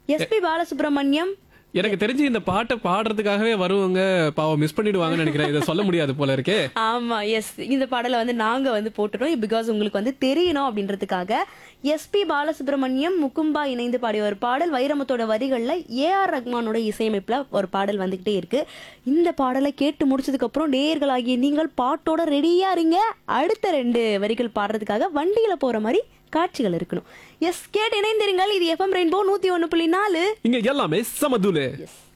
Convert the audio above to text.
SP Balasubramaniam எனக்கு தெரிஞ்சு இந்த பாட்டை பாடுறதுக்காகவே வருவங்க பாவம் மிஸ் பண்ணிடுவாங்கன்னு நினைக்கிறேன் இதை சொல்ல முடியாது போல இருக்கே ஆமா எஸ் இந்த பாடலை வந்து நாங்க வந்து போட்டுட்டோம் பிகாஸ் உங்களுக்கு வந்து தெரியணும் அப்படின்றதுக்காக எஸ்பி பாலசுப்ரமணியம் முகும்பா இணைந்து பாடிய ஒரு பாடல் வைரமுத்தோட வரிகள்ல ஏ ஆர் ரஹ்மானோட இசையமைப்புல ஒரு பாடல் வந்துகிட்டே இருக்கு இந்த பாடலை கேட்டு முடிச்சதுக்கு அப்புறம் நேயர்களாகிய நீங்கள் பாட்டோட ரெடியா இருங்க அடுத்த ரெண்டு வரிகள் பாடுறதுக்காக வண்டியில போற மாதிரி காட்சிகள் இருக்கணும் எஸ் கேட்டு இணைந்திருங்கள் இது எஃப்எம் ரெயின்போ நூத்தி ஒண்ணு புள்ளி நாலு இங்க எல்லாமே சமதுலே எஸ்